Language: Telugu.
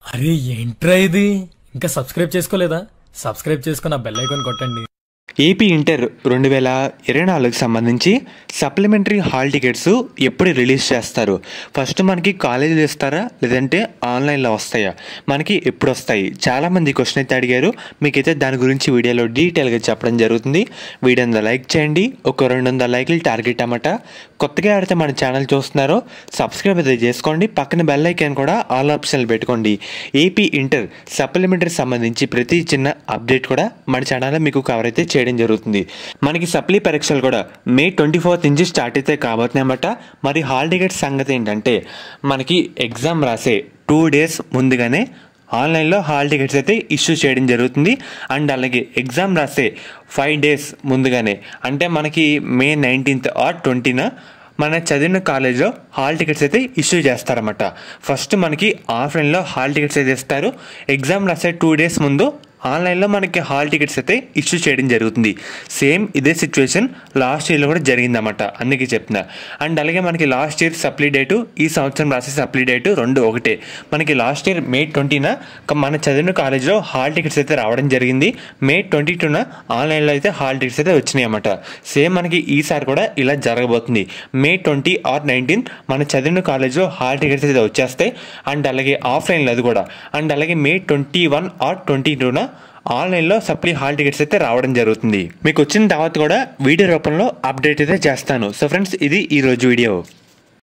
అరే ఏంట్రా ఇది ఇంకా సబ్స్క్రైబ్ చేసుకోలేదా సబ్స్క్రైబ్ చేసుకున్న బెల్ ఐకాన్ కొట్టండి ఏపీ ఇంటర్ రెండు వేల ఇరవై నాలుగుకి సంబంధించి సప్లిమెంటరీ హాల్ టికెట్స్ ఎప్పుడు రిలీజ్ చేస్తారు ఫస్ట్ మనకి కాలేజీలో ఇస్తారా లేదంటే ఆన్లైన్లో వస్తాయా మనకి ఎప్పుడు వస్తాయి చాలామంది క్వశ్చన్ అయితే అడిగారు మీకైతే దాని గురించి వీడియోలో డీటెయిల్గా చెప్పడం జరుగుతుంది వీడియో అంతా లైక్ చేయండి ఒక రెండు వందల లైక్లు టార్గెట్ అన్నమాట కొత్తగా ఎవరైతే మన ఛానల్ చూస్తున్నారో సబ్స్క్రైబ్ అయితే చేసుకోండి పక్కన బెల్ ఐకాన్ కూడా ఆల్ ఆప్షన్లు పెట్టుకోండి ఏపీ ఇంటర్ సప్లిమెంటరీ సంబంధించి ప్రతి చిన్న అప్డేట్ కూడా మన ఛానల్లో మీకు కవర్ అయితే చేయడం జరుగుతుంది మనకి సప్లీ పరీక్షలు కూడా మే ట్వంటీ ఫోర్త్ నుంచి స్టార్ట్ అయితే కాబోతున్నాయన్నమాట మరి హాల్ టికెట్ సంగతి ఏంటంటే మనకి ఎగ్జామ్ రాసే టూ డేస్ ముందుగానే ఆన్లైన్లో హాల్ టికెట్స్ అయితే ఇష్యూ చేయడం జరుగుతుంది అండ్ అలాగే ఎగ్జామ్ రాసే ఫైవ్ డేస్ ముందుగానే అంటే మనకి మే నైన్టీన్త్ ఆర్ ట్వంటీన మన చదివిన కాలేజ్లో హాల్ టికెట్స్ అయితే ఇష్యూ చేస్తారన్నమాట ఫస్ట్ మనకి ఆఫ్లైన్లో హాల్ టికెట్స్ అయితే ఇస్తారు ఎగ్జామ్ రాసే టూ డేస్ ముందు ఆన్లైన్లో మనకి హాల్ టికెట్స్ అయితే ఇష్యూ చేయడం జరుగుతుంది సేమ్ ఇదే సిచ్యువేషన్ లాస్ట్ ఇయర్లో కూడా జరిగిందన్నమాట అందుకే చెప్తున్నా అండ్ అలాగే మనకి లాస్ట్ ఇయర్ సప్లీ డేటు ఈ సంవత్సరం రాసే సప్లీ డేటు రెండు ఒకటే మనకి లాస్ట్ ఇయర్ మే ట్వంటీన మన చదివిన కాలేజ్లో హాల్ టికెట్స్ అయితే రావడం జరిగింది మే ట్వంటీ టూన ఆన్లైన్లో అయితే హాల్ టికెట్స్ అయితే వచ్చినాయి అన్నమాట సేమ్ మనకి ఈసారి కూడా ఇలా జరగబోతుంది మే ట్వంటీ ఆర్ నైన్టీన్ మన చదివిన కాలేజ్లో హాల్ టికెట్స్ అయితే వచ్చేస్తాయి అండ్ అలాగే ఆఫ్లైన్లో అది కూడా అండ్ అలాగే May twenty one or twenty టూన ఆన్లైన్లో సప్లీ హాల్ టికెట్స్ అయితే రావడం జరుగుతుంది మీకు వచ్చిన తర్వాత కూడా వీడియో రూపంలో అప్డేట్ అయితే చేస్తాను సో ఫ్రెండ్స్ ఇది ఈ రోజు వీడియో